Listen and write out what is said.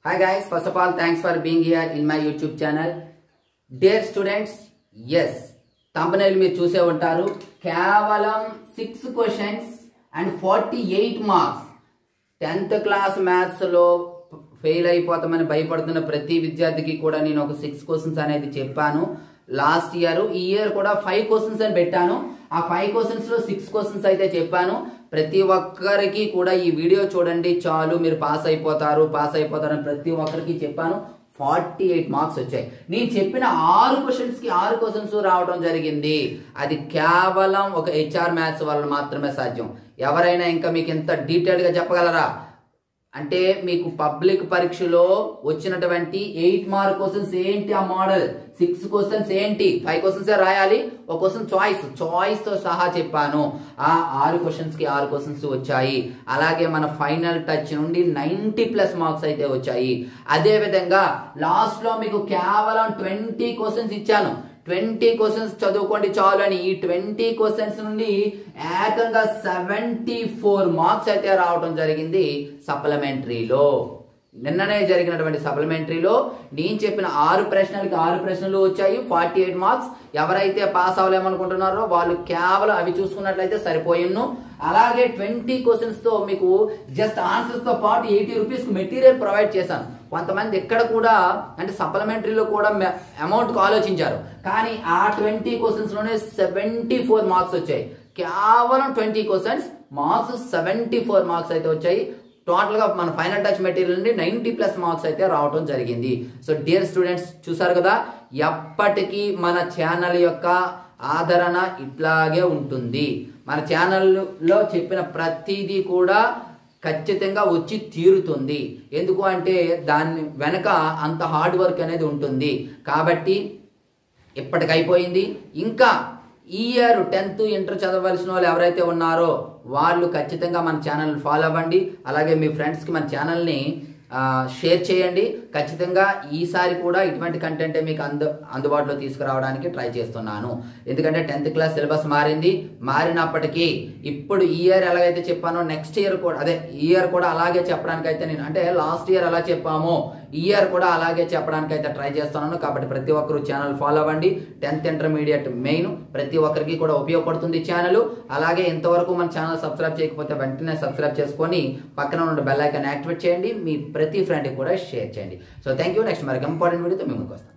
Hi guys, first of all, thanks for being here in my YouTube channel. Dear students, yes, thumbnail మీరు చూసే ఉంటారు కేవలం six questions and forty eight marks tenth class మ్యాథ్స్లో fail అయిపోతామని భయపడుతున్న ప్రతి విద్యార్థికి కూడా నేను ఒక సిక్స్ క్వశ్చన్స్ అనేది చెప్పాను లాస్ట్ ఇయర్ ఈ ఇయర్ కూడా ఫైవ్ క్వశ్చన్స్ అని పెట్టాను ఆ ఫైవ్ క్వశ్చన్స్ లో సిక్స్ క్వశ్చన్స్ అయితే చెప్పాను ప్రతి ఒక్కరికి కూడా ఈ వీడియో చూడండి చాలు మీరు పాస్ అయిపోతారు పాస్ అయిపోతారని ప్రతి ఒక్కరికి చెప్పాను ఫార్టీ ఎయిట్ మార్క్స్ వచ్చాయి నేను చెప్పిన ఆరు క్వశ్చన్స్ కి ఆరు క్వశ్చన్స్ రావడం జరిగింది అది కేవలం ఒక హెచ్ఆర్ మ్యాథ్స్ వల్ల మాత్రమే సాధ్యం ఎవరైనా ఇంకా మీకు ఇంత డీటెయిల్ గా చెప్పగలరా అంటే మీకు పబ్లిక్ పరీక్షలో వచ్చినటువంటి ఎయిట్ మార్క్ క్వశ్చన్స్ ఏంటి ఆ మోడల్ సిక్స్ క్వశ్చన్స్ ఏంటి ఫైవ్ క్వశ్చన్స్ రాయాలి ఒక క్వశ్చన్ చాయిస్ చాయిస్ తో సహా చెప్పాను ఆ ఆరు క్వశ్చన్స్ కి ఆరు క్వశ్చన్స్ వచ్చాయి అలాగే మన ఫైనల్ టచ్ నుండి నైన్టీ ప్లస్ మార్క్స్ అయితే వచ్చాయి అదే విధంగా లాస్ట్ లో మీకు కేవలం ట్వంటీ క్వశ్చన్స్ ఇచ్చాను ట్వంటీ క్వశ్చన్స్ చదువుకోండి చాలు అని ఈ ట్వంటీ క్వశ్చన్స్ నుండి ఏకంగా సెవెంటీ ఫోర్ మార్క్స్ అయితే రావడం జరిగింది సప్లిమెంటరీలో నిన్ననే జరిగినటువంటి సప్లిమెంటరీలో నేను చెప్పిన ఆరు ప్రశ్నలకి ఆరు ప్రశ్నలు వచ్చాయి ఫార్టీ ఎయిట్ మార్క్స్ ఎవరైతే పాస్ అవ్వలేమనుకుంటున్నారో వాళ్ళు కేవలం అవి చూసుకున్నట్లయితే సరిపోయిన్ను అలాగే ట్వంటీ క్వశ్చన్స్ తో మీకు జస్ట్ ఆన్సర్స్ తో పాటు ఎయిటీ రూపీస్ మెటీరియల్ ప్రొవైడ్ చేశాను కొంతమంది ఇక్కడ కూడా అంటే సప్లిమెంటరీలో కూడా అమౌంట్ ఆలోచించారు కానీ ఆ ట్వంటీ క్వశ్చన్స్ లోనే సెవెంటీ ఫోర్ మార్క్స్ వచ్చాయి కేవలం twenty questions marks seventy four marks అయితే వచ్చాయి టోటల్ గా మన ఫైనల్ టచ్ మెటీరియల్ నుండి నైన్టీ ప్లస్ మార్క్స్ అయితే రావడం జరిగింది సో డియర్ స్టూడెంట్స్ చూసారు కదా ఎప్పటికీ మన ఛానల్ యొక్క ఆదరణ ఇట్లాగే ఉంటుంది మన ఛానల్లో చెప్పిన ప్రతిదీ కూడా ఖచ్చితంగా వచ్చి తీరుతుంది ఎందుకు అంటే దాని వెనక అంత హార్డ్ వర్క్ అనేది ఉంటుంది కాబట్టి ఇప్పటికైపోయింది ఇంకా ఈ ఇయర్ టెన్త్ ఇంటర్ చదవలసిన వాళ్ళు ఎవరైతే ఉన్నారో వాళ్ళు ఖచ్చితంగా మన ఛానల్ ఫాలో అవ్వండి అలాగే మీ ఫ్రెండ్స్కి మన ఛానల్ని షేర్ చేయండి ఖచ్చితంగా ఈసారి కూడా ఇటువంటి కంటెంటే మీకు అందు అందుబాటులో తీసుకురావడానికి ట్రై చేస్తున్నాను ఎందుకంటే టెన్త్ క్లాస్ సిలబస్ మారింది మారినప్పటికీ ఇప్పుడు ఈ ఇయర్ ఎలాగైతే చెప్పానో నెక్స్ట్ ఇయర్ కూడా అదే ఈ ఇయర్ కూడా అలాగే చెప్పడానికి అయితే నేను అంటే లాస్ట్ ఇయర్ ఎలా చెప్పామో ఈ ఇయర్ కూడా అలాగే చెప్పడానికి అయితే ట్రై చేస్తున్నాను కాబట్టి ప్రతి ఒక్కరు ఛానల్ ఫాలో అవ్వండి టెన్త్ ఇంటర్మీడియట్ మెయిన్ ప్రతి ఒక్కరికి కూడా ఉపయోగపడుతుంది ఛానల్ అలాగే ఇంతవరకు మన ఛానల్ సబ్స్క్రైబ్ చేయకపోతే వెంటనే సబ్స్క్రైబ్ చేసుకొని పక్కన ఉన్న బెల్ ఐకాన్ యాక్టివేట్ చేయండి మీ ప్రతి ఫ్రెండ్కి కూడా షేర్ చేయండి సో థ్యాంక్ యూ నెక్స్ట్ మరొక ఇంపార్టెంట్ వీడియోతో మేము ముందుకు వస్తాం